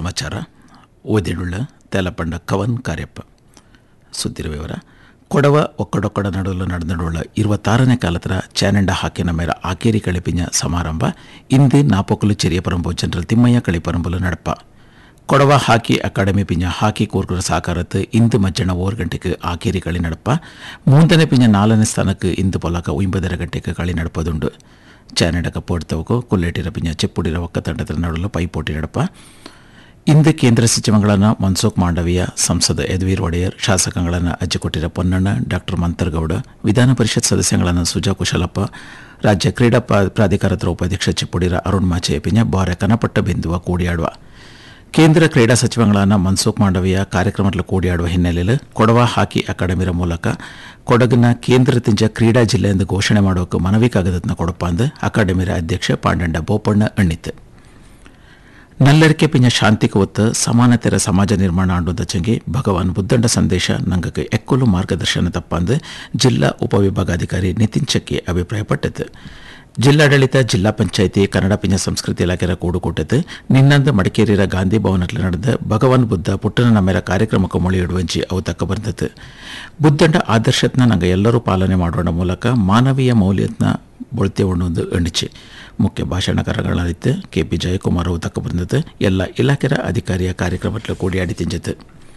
ಸಮಾಚಾರ ಓದಿನುಳ್ಳ ತೇಲಪಂಡ ಕವನ್ ಕಾರ್ಯಪ್ಪ ಸುದ್ದಿರ ವಿವರ ಕೊಡವ ಒಕ್ಕಡೊಕ್ಕಡ ನಡುವೆ ನಡೆದಿಡುಳ್ಳ ഇരുപത്താറನೇ ಕಾಲತರ ಚಾನೆಂಡ ಹಾಕಿನ ಮೇರ ಆಕೇರಿ ಕಳಿಪಿನ ಸಮಾರಂಭ ಇಂದು ನಾಪೊಕ್ಕಲು ಚೆರಿಯ ಪರಂಬು ಜನರಲ್ ತಿಮ್ಮಯ್ಯ ಕಳಿಪರಂಬುಲು ನಡಪ ಕೊಡವ ಹಾಕಿ ಅಕಾಡೆಮಿ ಪಿಂಜ ಹಾಕಿ ಕೂರ್ಗರ ಸಾಕಾರത്ത് ಇಂದು ಮಜ್ಜನ ಓರ್ ಗಂಟೆಗೆ ಆಕೇರಿ കളി നടപ്പ മൂന്നനെ പിഞ്ഞ നാലനെ സ്ഥാനക്ക് ಇಂದು പൊലക ഒമ്പതര ಗಂಟೆಗೆ കളി നടപ്പതുണ്ട് ಚಾನೆಡ ಕಪ್ ಹೊಡ್ತವಕ್ಕೂ ಕುಲ್ಲೇಟಿರ ಪಿಂಜ ಚೆಪ್ಪುಡಿರ ಒಕ್ಕ ತಂಡದ ನಡುವೆ ಪೈಪೋಟಿ ನಡಪ ಇಂದು ಕೇಂದ್ರ ಸಚಿವಗಳನ್ನು ಮನ್ಸುಖ್ ಮಾಂಡವಿಯ ಸಂಸದ ಯದುವೀರ್ ಒಡೆಯರ್ ಶಾಸಕಗಳನ್ನು ಅಜ್ಜಿಕೊಟ್ಟಿರ ಪೊನ್ನಣ್ಣ ಡಾಕ್ಟರ್ ಮಂತರ್ಗೌಡ ವಿಧಾನ ಪರಿಷತ್ ಸದಸ್ಯಗಳನ್ನು ಸುಜಾ ಕುಶಲಪ್ಪ ರಾಜ್ಯ ಕ್ರೀಡಾ ಪ್ರಾ- ಪ್ರಾಧಿಕಾರದ ಉಪಾಧ್ಯಕ್ಷ ಚಿಪ್ಪುಡಿರ ಅರುಣ್ ಮಾಚೆ ಪಿಂಜ ಬಾರೆ ಕನಪಟ್ಟ ಬಿಂದುವ ಕೂಡಿಯಾಡುವ ಕೇಂದ್ರ ಕ್ರೀಡಾ ಸಚಿವಗಳಾದ ಮನ್ಸುಖ್ ಮಾಂಡವಿಯ ಕಾರ್ಯಕ್ರಮದಲ್ಲಿ ಕೂಡಿಯಾಡುವ ಹಿನ್ನೆಲೆಯಲ್ಲಿ ಕೊಡವ ಹಾಕಿ ಅಕಾಡೆಮಿರ ಮೂಲಕ ಕೊಡಗಿನ ಕೇಂದ್ರ ತಿಂಜ ಕ್ರೀಡಾ ಜಿಲ್ಲೆ ಎಂದು ಘೋಷಣೆ ಮಾಡೋಕೆ ಮನವಿ ಕಾಗದತ್ನ ಕೊಡಪ್ಪ ಅಂದು ಅಕಾಡೆಮಿರ ಅಧ್ಯಕ್ಷ ಪಾಂಡಂಡ ಬೋಪಣ್ಣ ಅಣ್ಣಿತ್ತು ನಲ್ಲರಿಕೆ ಪಿಂಜ ಶಾಂತಿಗೆ ಒತ್ತು ಸಮಾನತೆರ ಸಮಾಜ ನಿರ್ಮಾಣ ಆಂಡುದ ಚಂಗಿ ಭಗವಾನ್ ಬುದ್ಧಂಡ ಸಂದೇಶ ನಂಗಕ್ಕೆ ಎಕ್ಕಲು ಮಾರ್ಗದರ್ಶನ ತಪ್ಪಂದು ಜಿಲ್ಲಾ ಉಪವಿಭಾಗಾಧಿಕಾರಿ ನಿತಿನ್ ಚಕ್ಕಿ ಅಭಿಪ್ರಾಯಪಟ್ಟது ಜಿಲ್ಲಾಡಳಿತ ಜಿಲ್ಲಾ ಪಂಚಾಯಿತಿ ಕನ್ನಡ ಪಿಂಜ ಸಂಸ್ಕೃತಿ ಇಲಾಖೆರ ಕೂಡುಕೂಟದ್ದು ನಿನ್ನಂದು ಮಡಿಕೇರಿಯ ಗಾಂಧಿ ಭವನದಲ್ಲಿ ನಡೆದ ಭಗವಾನ್ ಬುದ್ಧ ಪುಟ್ಟನ ನಮ್ಮೆರ ಕಾರ್ಯಕ್ರಮಕ್ಕೆ ಮೊಳೆಯಿಡುವಂಜಿ ಅವು ತಕ್ಕ ಬಂದದ್ದು ಬುದ್ಧಂಡ ಆದರ್ಶತ್ನ ನಂಗೆ ಎಲ್ಲರೂ ಪಾಲನೆ ಮಾಡೋಣ ಮೂಲಕ ಮಾನವೀಯ ಮೌಲ್ಯತ್ನ ಬೊಳ್ತೆ ಉಣ್ಣುವುದು ಎಣಿಚೆ ಮುಖ್ಯ ಭಾಷಣಕಾರಗಳಾದಿತ್ತು ಕೆ ಪಿ ಜಯಕುಮಾರ್ ಅವು ತಕ್ಕ ಬಂದದ್ದು ಎಲ್ಲ ಇಲಾಖೆರ ಅಧಿಕಾರಿಯ ಕಾರ್ಯಕ್ರಮದಲ್ಲಿ ಕೂಡಿಯಾಡಿ ತಿಂಜತ್ತು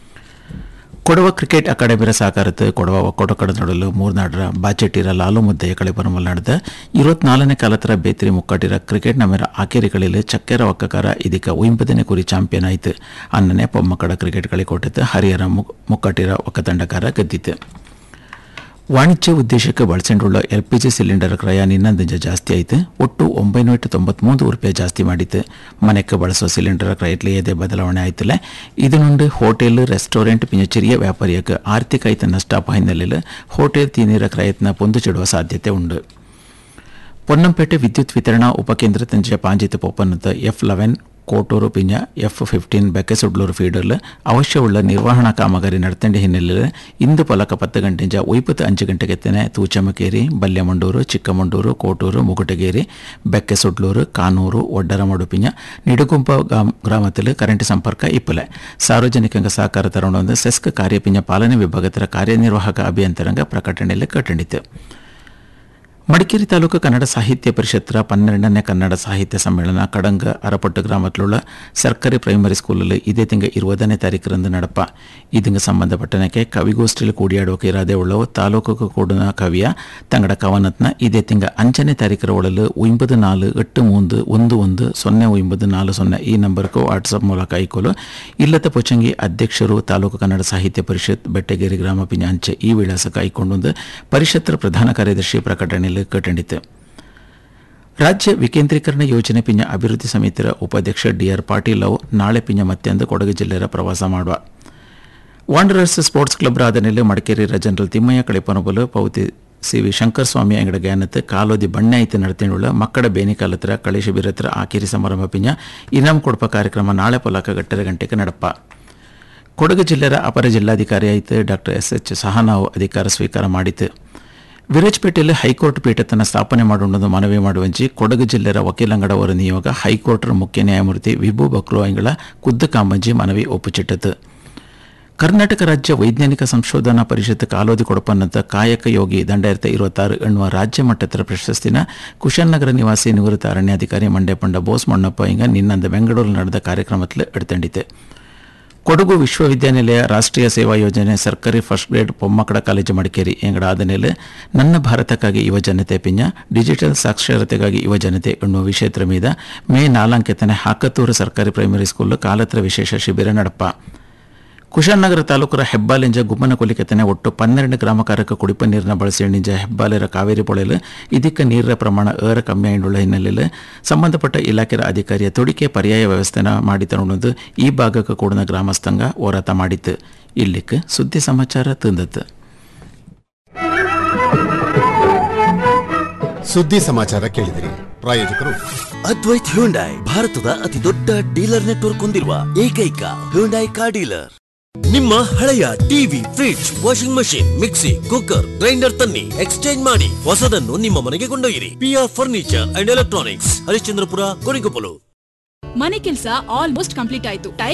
ಕೊಡವ ಕ್ರಿಕೆಟ್ ಅಕಾಡೆಮಿರ ಸಹಕಾರത്ത് ಕೊಡವ ಒಕ್ಕಡೊಕ್ಕಡ ನಡುಲು ಮೂರ್ನಾಡರ ಬಾಚೆಟ್ಟಿರ ಲಾಲು ಮುದ್ದೆಯ ಕಳೆಪರಮಲ್ ನಡೆದ ಇರುವತ್ನಾಲ್ಕನೇ ಕಾಲತರ ಬೇತ್ರಿ ಮುಕ್ಕಟ್ಟಿರ ಕ್ರಿಕೆಟ್ ನಮೆರ ಆಕೇರಿಗಳಲ್ಲಿ ಚಕ್ಕೆರ ಒಕ್ಕಕಾರ ಇದೀಗ ಒಂಬದನೇ ಕುರಿ ಚಾಂಪಿಯನ್ ಆಯಿತು ಅನ್ನನೆ ಪೊಮ್ಮಕ್ಕಡ ಕ್ರಿಕೆಟ್ കളി ಕೊಟ್ಟಿತ್ತು ಹರಿಹರ ಮುಕ್- ಮುಕ್ಕಟ್ಟಿರ ಒಕ್ಕ ತಂಡಕಾರ ಗೆದ್ದಿತ್ತು ವಾಣಿಜ್ಯ ಉದ್ದೇಶಕ್ಕೆ ಬಳಸಿಕೊಂಡುಳ್ಳ ಎಲ್ ಪಿ ಜಿ ಸಿಲಿಂಡರ್ ಕ್ರಯ ನಿನ್ನಂದಿಂಜ ಜಾಸ್ತಿ ಆಯಿತು ಒಟ್ಟು ಒಂಬೈನೂರ ತೊಂಬತ್ಮೂರು ರೂಪಾಯಿ ಜಾಸ್ತಿ ಮಾಡಿತ್ತು ಮನೆಗೆ ಬಳಸುವ ಸಿಲಿಂಡರ್ ಕ್ರಯಟ್ಲಿ ಏದೇ ಬದಲಾವಣೆ ಆಯ್ತಲ್ಲ ಇದನುಂಡು ಹೋಟೆಲ್ ರೆಸ್ಟೋರೆಂಟ್ ಪಿಂಜ ಚಿರಿಯ ವ್ಯಾಪಾರಿಯಕ್ಕೆ ಆರ್ಥಿಕ ಆಯ್ತ ನಷ್ಟಾಪ ಹಿನ್ನೆಲೆಯಲ್ಲಿ ಹೋಟೆಲ್ ತೀನೀರ ಕ್ರಯತ್ನ ಪೊಂದುಚಿಡುವ ಸಾಧ್ಯತೆ ಉಂಟು ಪೊನ್ನಂಪೇಟೆ ವಿದ್ಯುತ್ ವಿತರಣಾ ಉಪಕೇಂದ್ರ ತಂಜ ಪಾಂಜಿತ ಪೊಪ್ಪನ್ನದ ಎಫ್ ಲೆವೆನ್ ಕೋಟೂರು ಪಿಂಜ ಎಫ್ ಫಿಫ್ಟೀನ್ ಬೆಕ್ಕಸುಡ್ಲೂರು ಫೀಡರ್ಲ್ ಅವಶ್ಯವುಳ್ಳ ನಿರ್ವಹಣಾ ಕಾಮಗಾರಿ ನಡೆತಂಡ ಹಿನ್ನೆಲೆಯಲ್ಲಿ ಇಂದು ಪಲಕ ಪತ್ತು ಗಂಟೆಂಜ ಒಯ್ಪತ್ತು ಅಂಚು ಗಂಟೆಗೆತ್ತನೆ ತೂಚಮಕೇರಿ ಬಲ್ಯಮಂಡೂರು ಚಿಕ್ಕಮಂಡೂರು ಕೋಟೂರು ಮುಗುಟಗೇರಿ ಬೆಕ್ಕೆಸುಡ್ಲೂರು ಕಾನೂರು ಒಡ್ಡರಮಡು ಪಿಂಜ ನಿಡುಗುಂಪ ಗ್ರಾಮ ಗ್ರಾಮದಲ್ಲಿ ಕರೆಂಟ್ ಸಂಪರ್ಕ ಇಪ್ಪಲೆ ಸಾರ್ವಜನಿಕಂಗ ಸಹಕಾರ ತರುಣೊಂದು ಸೆಸ್ಕ್ ಕಾರ್ಯಪಿಂಜ ಪಾಲನೆ ವಿಭಾಗದ ಕಾರ್ಯನಿರ್ವಾಹಕ ಅಭಿಯಂತರಂಗ ಪ್ರಕಟಣೆಯಲ್ಲಿ ಕಟ್ಟಣಿತು ಮಡಿಕೇರಿ ತಾಲೂಕು ಕನ್ನಡ ಸಾಹಿತ್ಯ ಪರಿಷತ್ತರ ಪನ್ನೆರಡನೇ ಕನ್ನಡ ಸಾಹಿತ್ಯ ಸಮ್ಮೇಳನ ಕಡಂಗ ಅರಪಟ್ಟು ಗ್ರಾಮದಲ್ಲಿರುವ ಸರ್ಕಾರಿ ಪ್ರೈಮರಿ ಸ್ಕೂಲಲ್ಲಿ ಇದೇ ತಿಂಗ ಇರುವುದನೇ ತಾರೀಕರಂದು நடப்ப இதுங்க ಸಂಬಂಧಪಟ್ಟನಕ್ಕೆ ಕವಿಗೋಷ್ಠಿಯಲ್ಲಿ ಕೂಡಿಯಾಡೋಕೆ ಇರಾದೆ ಉಳ್ಳವು ತಾಲೂಕು ಕೂಡಿನ ಕವಿಯ ತಂಗಡ ಕವನತ್ನ ಇದೇ ತಿಂಗ ಅಂಚನೆ ತಾರೀಕರ ಒಳಲು ಒಂಬದು ನಾಲು ಎಟ್ಟು ಮೂಂದು ಒಂದು ಒಂದು ಸೊನ್ನೆ ಒಂಬದು ನಾಲು ಸೊನ್ನೆ ಈ ನಂಬರ್ಗೂ ವಾಟ್ಸಪ್ ಮೂಲಕ ಐಕೋಲು ಇಲ್ಲದ ಪೊಚಂಗಿ ಅಧ್ಯಕ್ಷರು ತಾಲೂಕು ಕನ್ನಡ ಸಾಹಿತ್ಯ ಪರಿಷತ್ ಬೆಟ್ಟಗೇರಿ ಗ್ರಾಮ ಪಿಂಜ ಅಂಚೆ ಈ ವಿಳಾಸಕ್ಕೆ ಐಕೊಂಡೊಂದು ಪರಿಷತ್ತರ ಪ್ರಧಾನ ಕಾರ್ಯದರ್ಶಿ ಪ್ರಕಟಣೆಯಲ್ಲಿ ಕಟ್ಟಂಡಿತು ರಾಜ್ಯ ವಿಕೇಂದ್ರೀಕರಣ ಯೋಜನೆ ಪಿಂಜ ಅಭಿವೃದ್ಧಿ ಸಮಿತಿಯ ಉಪಾಧ್ಯಕ್ಷ ಡಿಆರ್ ಪಾಟೀಲ್ ಅವು ನಾಳೆ ಪಿಂಜ ಮತ್ತೆಂದು ಕೊಡಗು ಜಿಲ್ಲೆಯ ಪ್ರವಾಸ ಮಾಡುವ ವಾಂಡರರ್ಸ್ ಸ್ಪೋರ್ಟ್ಸ್ ಕ್ಲಬ್ ರಾಧನೆಯಲ್ಲಿ ಮಡಿಕೇರಿ ಜನರಲ್ ತಿಮ್ಮಯ್ಯ ಕಳಿಪನಬಲು ಪೌತಿ ಸಿ ವಿ ಶಂಕರ್ ಸ್ವಾಮಿ ಅಂಗಡ ಗ್ಯಾನತ್ ಕಾಲೋದಿ ಬಣ್ಣೆ ಐತೆ ನಡೆತಿನುಳ್ಳ ಮಕ್ಕಳ ಬೇನಿಕಾಲತ್ರ ಕಳೆ ಶಿಬಿರತ್ರ ಆಕೇರಿ ಸಮಾರಂಭ ಪಿಂಜ ಇನಾಮ್ ಕೊಡಪ ಕಾರ್ಯಕ್ರಮ ನಾಳೆ ಪೊಲಕ ಗಟ್ಟರ ಗಂಟೆಗೆ ನಡಪ ಕೊಡಗು ಜಿಲ್ಲೆಯ ಅಪರ ಜಿಲ್ಲಾಧಿಕಾರಿ ಆಯಿತು ಡಾಕ್ಟರ್ ಎಸ್ ಎಚ್ ಸಹನಾವು ಅಧಿಕಾರ ಸ್ವೀಕಾರ ಮಾಡಿತು ವಿರಾಜಪೇಟೆಯಲ್ಲಿ ಹೈಕೋರ್ಟ್ ಪೀಠತನ ಸ್ಥಾಪನೆ ಮಾಡುವುದು ಮನವಿ ಮಾಡುವಂಚಿ ಕೊಡಗು ಜಿಲ್ಲೆಯ ವಕೀಲಂಗಡ ಅವರ ನಿಯೋಗ ಹೈಕೋರ್ಟ್ರ ಮುಖ್ಯ ನ್ಯಾಯಮೂರ್ತಿ ವಿಭು ಬಕ್ರು ಅಂಗಳ ಖುದ್ದು ಕಾಂಬಂಜಿ ಮನವಿ ಒಪ್ಪುಚಿಟ್ಟತು ಕರ್ನಾಟಕ ರಾಜ್ಯ ವೈಜ್ಞಾನಿಕ ಸಂಶೋಧನಾ ಪರಿಷತ್ ಕಾಲೋದಿ ಕೊಡಪನ್ನಂತ ಕಾಯಕ ಯೋಗಿ ದಂಡಾಯಿರತ ಇರುವತ್ತಾರು ಎನ್ನುವ ರಾಜ್ಯ ಮಟ್ಟದ ಪ್ರಶಸ್ತಿನ ಕುಶಾಲನಗರ ನಿವಾಸಿ ನಿವೃತ್ತ ಅರಣ್ಯಾಧಿಕಾರಿ ಮಂಡ್ಯ ಪಂಡ ಬೋಸ್ ಮಣ್ಣಪ್ಪ ಇಂಗ ನಿನ್ನಂದು ಬೆಂಗಳೂರು ನಡೆದ ಕಾರ್ಯಕ್ರಮದಲ್ಲಿ ಎಡ್ತಂಡಿತು ಕೊಡಗು ವಿಶ್ವವಿದ್ಯಾನಿಲಯ ರಾಷ್ಟ್ರೀಯ ಸೇವಾ ಯೋಜನೆ ಸರ್ಕಾರಿ first grade Pommakkada college Madikeri ಎಂಗಡ ಆದಮೇಲೆ ನನ್ನ ಭಾರತಕ್ಕಾಗಿ ಯುವ ಜನತೆ ಪಿಂಜ ಡಿಜಿಟಲ್ ಸಾಕ್ಷರತೆಗಾಗಿ ಯುವ ಜನತೆ ಎನ್ನುವ ವಿಷಯದ ಮೀದ ಮೇ ನಾಲ್ಕೆತ್ತನೆ ಹಾಕತ್ತೂರು ಸರ್ಕಾರಿ ಪ್ರೈಮರಿ ಸ್ಕೂಲ್ ಕಾಲತ್ರ ವಿಶೇಷ ಶಿಬಿರ ನಡಪ ಕುಶಾಲನಗರ ತಾಲೂಕರ ಹೆಬ್ಬಾಲಿಂಜ ಗುಮ್ಮನ ಕೊಲಿಕೆತನೆ ಒಟ್ಟು ಪನ್ನೆರಡು ಗ್ರಾಮಕಾರಕ ಕುಡಿಪ ನೀರಿನ ಬಳಸಿ ನಿಂಜ ಹೆಬ್ಬಾಲೆರ ಕಾವೇರಿ ಪೊಳೆಲು ಇದಕ್ಕೆ ನೀರಿನ ಪ್ರಮಾಣ ಏರ ಕಮ್ಮಿ ಆಯಿಂಡುಳ್ಳ ಹಿನ್ನೆಲೆಯಲ್ಲಿ ಸಂಬಂಧಪಟ್ಟ ಇಲಾಖೆಯ ಅಧಿಕಾರಿಯ ತೊಡಿಕೆ ಪರ್ಯಾಯ ವ್ಯವಸ್ಥೆನ ಮಾಡಿ ತರುವುದು ಈ ಭಾಗಕ್ಕೆ ಕೂಡಿನ ಗ್ರಾಮಸ್ಥಂಗ ಹೋರಾಟ ಮಾಡಿತ್ತು ಇಲ್ಲಿಕ್ಕೆ ಸುದ್ದಿ ಸಮಾಚಾರ ತಂದತ್ತು ಸುದ್ದಿ ಸಮಾಚಾರ ಕೇಳಿದಿರಿ ಪ್ರಾಯೋಜಕರು ಅದ್ವೈತ್ ಹ್ಯುಂಡೈ ಭಾರತದ ಅತಿ ದೊಡ್ಡ ಡೀಲರ್ ನೆಟ್ವರ್ಕ್ ಹೊಂದಿರುವ ಏಕೈಕ ಹ್ಯುಂಡೈ ಕಾರ್ ಡೀಲರ್ ನಿಮ್ಮ ಹಳೆಯ TV fridge washing machine mixie cooker grinder ತನ್ನಿ ಎಕ್ಸ್ಚೇಂಜ್ ಮಾಡಿ ಹೊಸದನ್ನು ನಿಮ್ಮ ಮನೆಗೆ ಕೊಂಡೊಯ್ಯಿರಿ PR furniture and electronics Harishchandrapura Korigoppalu ಮನೆ ಕೆಲಸ ಆಲ್ಮೋಸ್ಟ್ ಕಂಪ್ಲೀಟ್ ಆಯ್ತು ಟೈಲ್